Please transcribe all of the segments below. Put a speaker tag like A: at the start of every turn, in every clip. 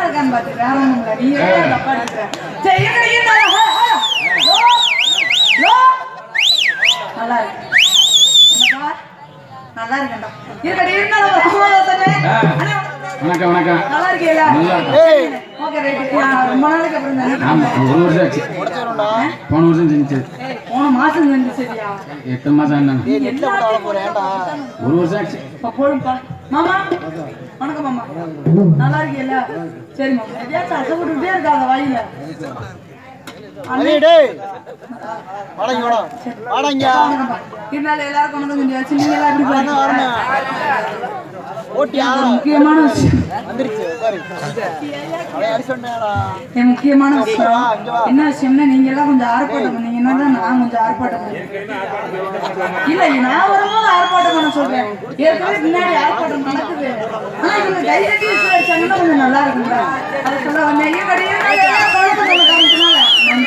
A: இருக்கான்னு பாத்து வேற ஒண்ணும் இல்ல நீ ஏன் தப்பா எடுக்கிற சரி எங்க இருந்தா யோ யோ நல்லா இருக்கு என்னப்பா நல்லா இருக்கேன்டா இருக்கடி இருந்தாலும் சும்மா
B: ஆ. வணக்கம் வணக்கம்
A: நல்லா இருக்கீங்களா
B: நல்லா இருக்கேன்.
A: ஓகே ரைட் ரொம்ப நாளைக்கு அப்புறம் தானே
B: ஆமா ஒரு வருஷம் ஆச்சு போன வருஷம் செஞ்சு
A: ஏய், போன மாசம் செஞ்சு சரியா
B: எட்டு மாசம் என்னங்க
A: எல்லாத்தையும்
B: ஒரு வருஷம் ஆச்சு
A: இப்ப போடும்பா மாமா வணக்கம் மாமா நல்லா இருக்கீங்களா சரி மாமா எதையாச்சும் அசைப்பட்டுட்டே இருக்காங்க வாயில
C: அடே டேய் வாடங்க வாடா வாடங்க
A: வணக்கம்ப்பா. இருந்தாலும் எல்லாரும் கொண்டு வந்து கொஞ்சம் நீங்க எல்லாம் எப்படி
C: வரணும்
A: பாருங்க
C: வரணும் ஓட்டியா
A: ஒரு முக்கியமான விஷயம்
C: வந்துருச்சு உட்காரு அடே அடி சொன்னேடா
A: என் முக்கியமான விஷயம்
C: வா, இங்க வா.
A: என்ன விஷயம்னா நீங்க எல்லாம் கொஞ்சம் ஆர்ப்பாட்டம் பண்ணீங்கன்னா தான் நான் கொஞ்சம் ஆர்ப்பாட்டம் பண்ணுவேன் இல்ல நான் வரும்போது ஆர்ப்பாட்டம் பண்ண சொல்றேன் ஏற்கனவே பின்னாடி ஆர்ப்பாட்டம் நடக்குது ஆனா இவங்க கை கட்டி விசில் அடிச்சாங்கன்னா கொஞ்சம் நல்லா இருக்கும்ல அதை சொல்ல வந்தேன் ஐயோ கடையே குழந்தை சொல்ல காமிச்சனால நன்றி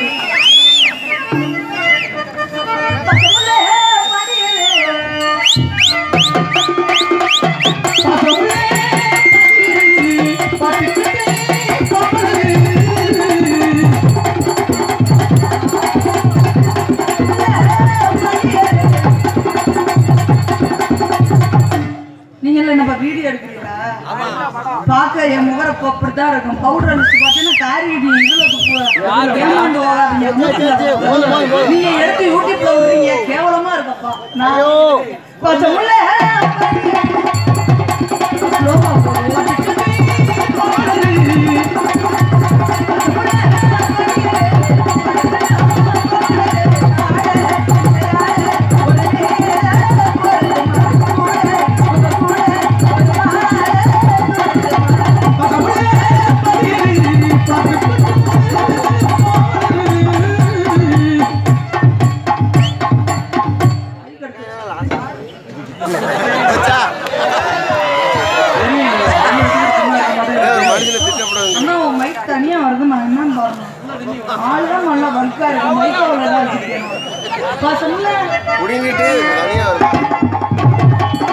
A: பசங்களே, மடியலே. பசங்களே, நீங்க எல்லாம் நம்ம வீடியோ எடுக்கிறீங்களா பார்க்க என் முகர அப்படித்தான் இருக்கும் பவுடர் அடிச்சு பார்த்தீங்கன்னா காரி இடி இதுல துப்பு- ஏமாந்து போகாதீங்க. நீங்க எடுத்து யூடியூப்ல விடுறீங்க கேவலமா இருக்கப்பா நான் கொஞ்சம் உள்ள ஸ்லோவா அண்ணா உன் மைக் தனியா வருது நான் என்னன்னு பாருங்க ஆளுதான் நல்லா பல்கா இருக்கு மைக் அவ்வளோதான் வச்சிருக்கேன் பசங்கள
D: புடுங்கிட்டு தனியா வருது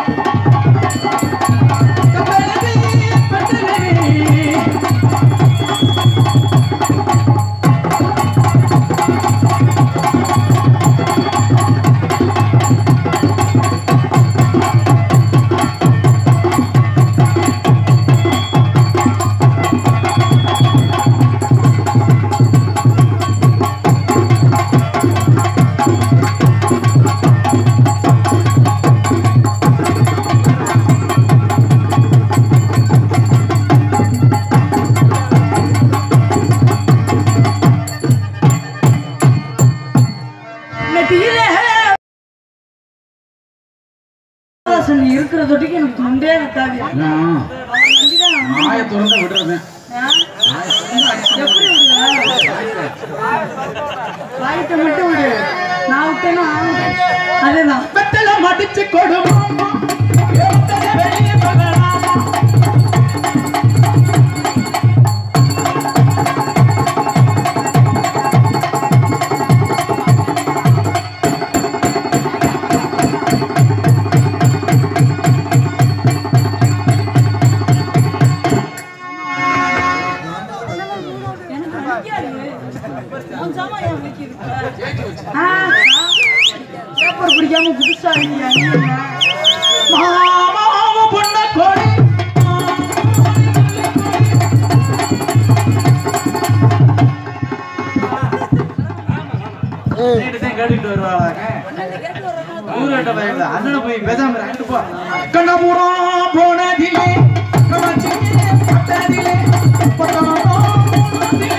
A: நெத்தியில நீ இருக்கிற தொட்டிக்கு எனக்கு தொண்டே இருக்காது
B: நான்
A: அவன் நம்பிதான் நான்
B: நாயை திறந்தா விடுறேன்
A: ஆ? எப்படி விடுவ? வாய்த்த மட்டும் விடு நான் விட்டேன்னா அதுதான்
B: வெத்தல மடிச்சு கொடுமா வெளியே பகலாமா
A: எனக்கு பிடிக்காது. உன் சாமான் ஏன் வைக்கிது? ஆ, ஆ. பேப்பர் பிடிக்காம புதுசா இருக்கீங்க நீங்க.
B: மாமாவும் பொண்ண கோடி கேட்டுட்டு வருவாங்க ஊர்கிட்ட பயப்பட அண்ணனை போய் பேசாம ரெண்டு போ கண்ணபுரம் போனதிலே கமாச்சியே பட்டதிலே பட்டணம் போனதிலே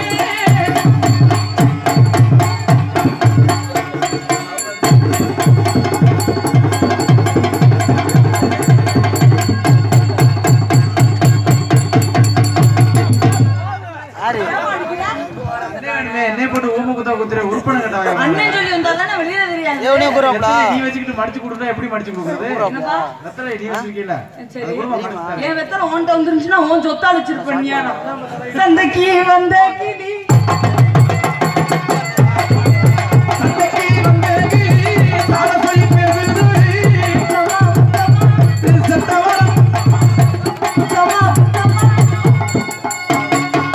B: என்ன போட்டு ஊம குத்தா குத்துற உருப்பணம் கட்டாங்க
A: அண்ணன் சொல்லி வந்தா தானே வெளியில தெரியாது
C: எவனே கூறாப்டா
B: நீ வச்சுக்கிட்டு மடிச்சு கொடுத்தா எப்படி மடிச்சு கொடுக்குறது
A: என்னப்பா?
B: வெத்தலை நீ வச்சிருக்கீல
A: சரி
B: அது குடும்பம் மடிச்சு தரேன்.
A: என் வெத்தலை உன்கிட்ட வந்துருந்துச்சுன்னா உன் சொத்தா வச்சிருப்பேன் சந்தைக்கு வந்த கிளி
B: சந்தைக்கு வந்தது, சால சொல்லி பெறுது, சத்தவரம்.
A: உத்தமா, உத்தமா.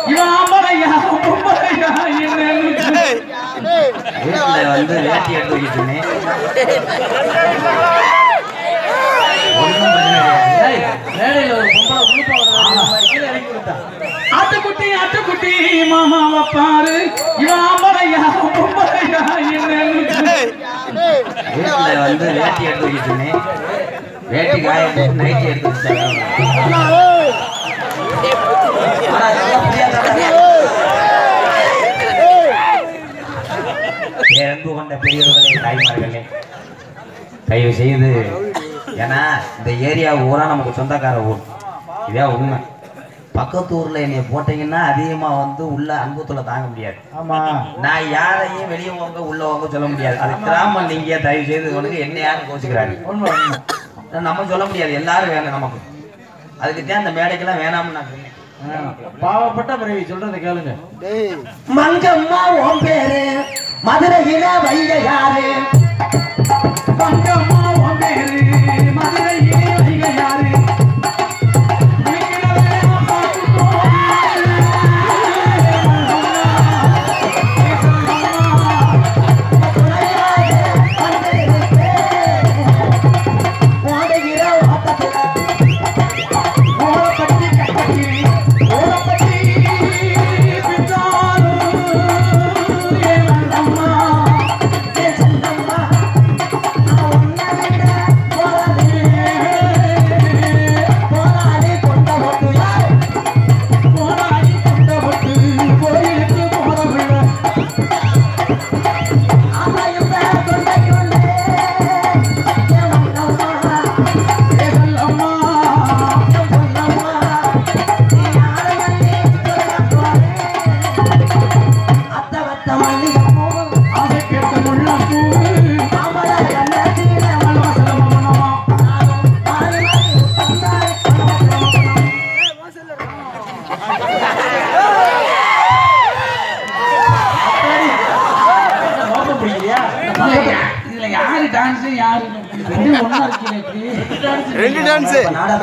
B: இவன் ஆம்பளையா பொம்பளையா என்னன்னு
E: வீட்டுல வந்து வேட்டி எடுத்து வச்சுட்டேனே ஒண்ணும் பிரச்சனை கிடையாது.
B: ஏய், மேடையில ஒரு பொம்பளை உடுப்பா வருது, கீழே இறக்கி விட்டா. ஆட்டுக்குட்டி ஆட்டுக்குட்டி மாமாவை பாரு இவன் ஆம்பளையா பொம்பளையா என்னன்னு
E: வீட்டுல வந்து வேட்டி எடுத்து வச்சுட்டேனே வேட்டி காய போட்டு நைட்டி எடுத்து வச்சுட்டாங்க ஆனா இதெல்லாம் புரியாதடா. பேரன்பு கொண்ட பெரியவர்களே தாய்மார்களே தயவு செய்து ஏன்னா இந்த ஏரியா ஊரா நமக்கு சொந்தக்கார ஊர் இதே உண்மை பக்கத்து ஊர்ல என்னைய போட்டீங்கன்னா அதிகமா வந்து உள்ள அன்புத்துல தாங்க முடியாது
B: ஆமா
E: நான் யாரையும் வெளியே போங்க உள்ள போங்க சொல்ல முடியாது அது கிராமம் நீங்க தயவு செய்து உனக்கு என்ன யாரும் கோச்சுக்கிறாரு
B: உண்மை உண்மை
E: நம்ம சொல்ல முடியாது எல்லாரும் வேணும் நமக்கு அதுக்கு தான் அந்த மேடைக்கெல்லாம் வேணாம்னு நான் சொன்னேன்
B: ஆ, பாவப்பட்ட பிறவி சொல்றதை கேளுங்க
C: டேய்
E: மங்கம்மா உன் பேரு மதுரையில வைக யாரு
B: பங்கம்மா உன் பேரு மதுரையே வைகை யாரு வைகிறதே பார்த்துக்கோ. ஓரப்பட்டி கட்டட்டி, ஓரப்பட்டி பித்தாரு, ஏன் அம்மா போராடி கொண்டபட்டு கோயிலுக்கு போறவில்லை அம்மா ஆசை கேட்ட முள்ளப்பூ மலவசலமனமா மோப்பம் பிடிக்கலையா
F: இதுல யாரு டான்ஸ் யாரு ரெண்டு ஒண்ணா இருக்கீங்க இப்படி
D: ரெண்டு டான்ஸ்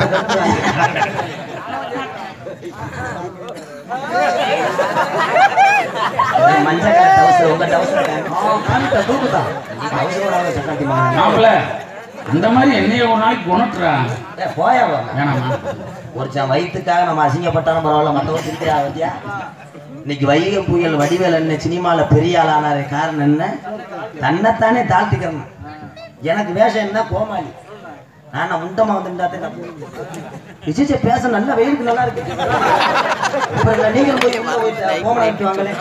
E: மஞ்சள் கலர் டவுசர் உங்க டவுசர்
B: காமிட்ட தூக்குதான்
E: டவுசரோட சக்காத்தி மகன்
F: மாப்பிள அந்த மாதிரி என்னைய ஒரு நாளைக்கு குணட்டுறா
E: போயா
F: வேணாமா
E: ஒருத்தன் வயிற்றுக்காக நம்ம அசிங்கப்பட்டாலும் பரவாயில்ல மற்றவங்க சிரிக்கிறா பத்தியா இன்னைக்கு வைகை புயல் வடிவேல் என்ன சினிமால பெரிய ஆளானாரு காரணம் என்ன தன்னைத்தானே தாழ்த்திக்கிறேன் எனக்கு வேஷம் என்ன கோமாளி நான் முண்டமா வந்துட்டாத்தே விசிச்ச பேச நல்ல வெயிலுக்கு நல்லா இருக்கு இப்ப இல்ல, நீங்கள் போய் உள்ள போயிட்டு கோமலை விட்டு வாங்களே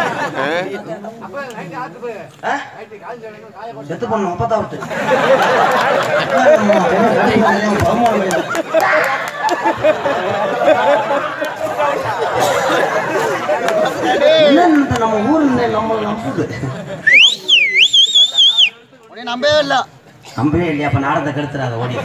E: ஆ? செத்து பொண்ணு முப்பத்தா விட்டு என்ன இந்த நம்ம ஊர் நம்ம நம்புது
C: உன்னை நம்பவே இல்லை
E: நம்பவே இல்லையா அப்ப நாடகத்தை கெடுத்துறாத ஓடி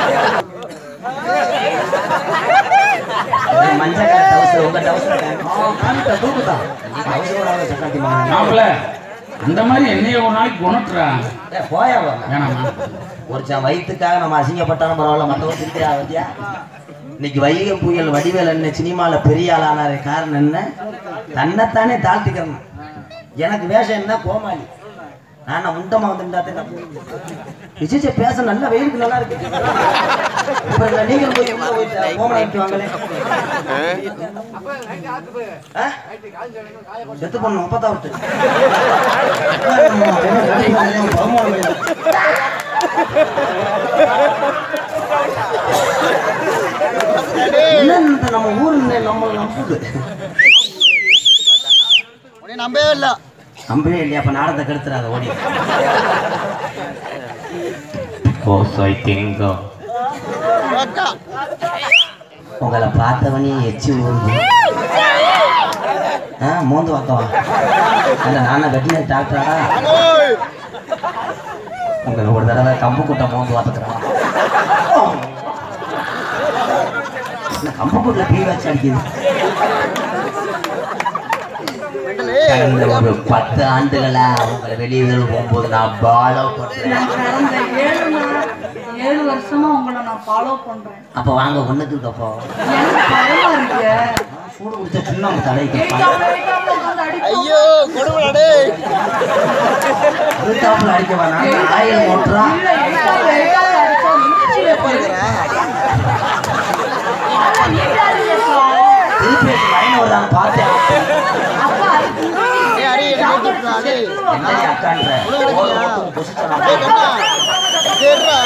E: இது மஞ்சள் கலர் டவுசர் உங்க டவுசர்
B: காமிட்ட தூக்குதான்
E: டவுசரோட சக்காத்தி மகன்
F: மாப்பிள அந்த மாதிரி என்னைய ஒரு நாளைக்கு குணட்டுறா
E: ஏய், போயா வா.
F: வேணாமா
E: ஒருத்தன் வயிற்றுக்காக நம்ம அசிங்கப்பட்டாலும் பரவாயில்ல மற்றவங்க சிரிக்கிறா பத்தியா இன்னைக்கு வைகை புயல் வடிவேல் என்ன சினிமால பெரிய ஆளானாரு காரணம் என்ன தன்னைத்தானே தாழ்த்திக்கிறேன் எனக்கு வேஷம் என்ன கோமாளி நான் முண்டமா வந்துட்டாத்தே விசிச்ச பேச நல்ல வெயிலுக்கு நல்லா இருக்கு இப்ப இல்ல, நீங்கள் போய் உள்ள போயிட்டு கோமலை விட்டு வாங்களே ஆ? செத்து பொண்ணு முப்பத்தா விட்டு என்ன இந்த நம்ம ஊர் நம்ம நம்புது
C: உன்னை நம்பவே இல்லை
E: நம்பவே இல்லையா அப்ப நாடகத்தை கெடுத்துறாத ஓடி ஓ சாய் திங்கோ
C: அக்கா
E: உங்களை பார்த்தவனே எச்சி ஊருது ஆ மோந்து வாக்கவா அந்த நானா வெட்டினரி டாக்டரா
C: ஓய்
E: உங்களை ஒரு தடவை கம்பு கூட்டம் மோந்து பார்த்துக்கிறேன் கம்பு கூட்டில் பீ வச்சு அடிக்குது
C: மெண்டலே
E: கடந்த ஒரு பத்து ஆண்டுகளா உங்களை வெளியில் போகும்போது நான் பாலோ பண்றேன்
A: நான் கடந்த ஏழு நாள் ஏழு வருஷமா உங்களை நான் ஃபாலோ பண்றேன்
E: அப்ப வாங்க ஒண்ணுக்கு இருக்கப்போ
A: எனக்கு பயமா இருக்கு
E: சூடு குடிச்ச சின்ன தலைக்கு
A: எய்தாப்புல, எய்தாப்புல உட்கார்ந்து அடிக்கும்.
C: ஐயோ கொடுமைடா டேய்
E: அதுக்காப்புல அடிக்க வேணாம் ஆயில் மோட்டரா
A: இல்ல, எய்தாப்புல, எய்தாப்புல அடிச்சா மிதிச்சு வைப்பாரு. அதான் நீட்டா இருக்கேப்பா.
E: திருப்பி லைன் வருதான்னு பார்த்தேன்
A: அப்பா, அதுக்கு
C: டேய் அடி எனக்கு கொடுறா டேய்
E: என்னடி அக்கான்ற
C: உனக்கு
E: பொசிஷன்
C: டேய் கண்ணா சரிடா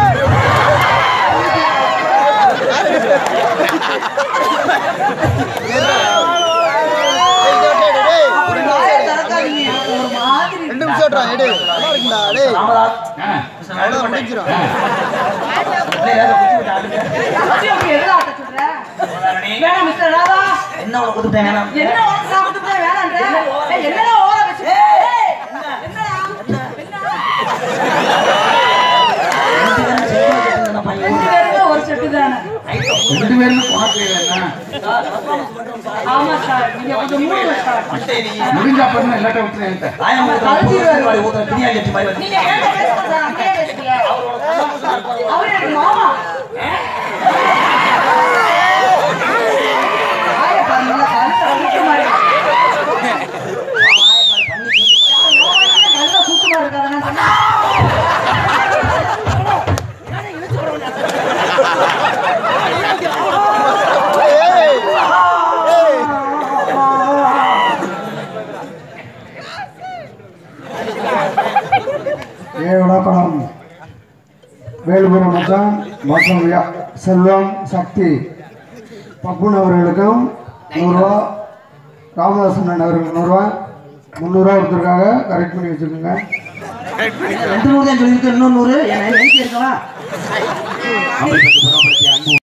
A: அப்படி வாயை திறக்காதீங்க. ஒரு மாதிரி
C: ரெண்டு நிமிஷம் விட்றா எடு நல்லா இருக்குடா டேய்
E: ராமதாஸ்
C: அவ்வளோ முடிஞ்சிடும்
A: அப்படி அப்படி எதுல ஆட்ட சொல்ற? வேணாம் மிஸ்டர் ராதா.
E: என்ன உனக்கு கொடுத்தேன் வேணாம்
A: என்ன உனக்கு சாப்பிட்டுட்டு வேணான்ற? ஏய், என்னடா ஓர வச்சு? ஏய், என்னடா?
E: ரெண்டு பேரும் சேர்ந்து வச்சிருந்த பையன்
A: ரெண்டு பேருமே ஒரு செட்டு தானே.
F: ரெண்டு பேரும் உனக்கு என்ன
A: ஆமா சார் நீங்க கொஞ்சம் மூடுங்க சார்
F: முடிஞ்ச அப்புறம் எல்லாட்ட விட்டுறேன்
E: ஆயம் ஊத்துற ஊத்துற பிரியாணி வச்சு மாதிரி வந்து
A: நீங்க ஏன்டா பேசுங்க சார் அங்கேயே பேசுங்க அவரு எனக்கு மாமா ஆய பாருங்களா கழுத்தை சுத்தமா இருக்கு. கழுத்தை சுத்தமா இருக்காதுன்னு சொன்னா
C: ஏய்
G: ஏ வணக்கம் வேலுபுரம் மச்சான் மற்றும் யா- செல்வம் சக்தி பப்புன் அவர்களுக்கும் நூறுரூவா ராமதாசன் அண்ணன் அவர்களுக்கு நூறுரூவா முந்நூறுரூவா கொடுத்துருக்காங்க கரெக்ட் பண்ணி வச்சுக்கோங்க
E: ரெண்டு நூறு தான் சொல்லியிருக்கு இன்னொரு நூறு என் நைட்டி இருக்கவா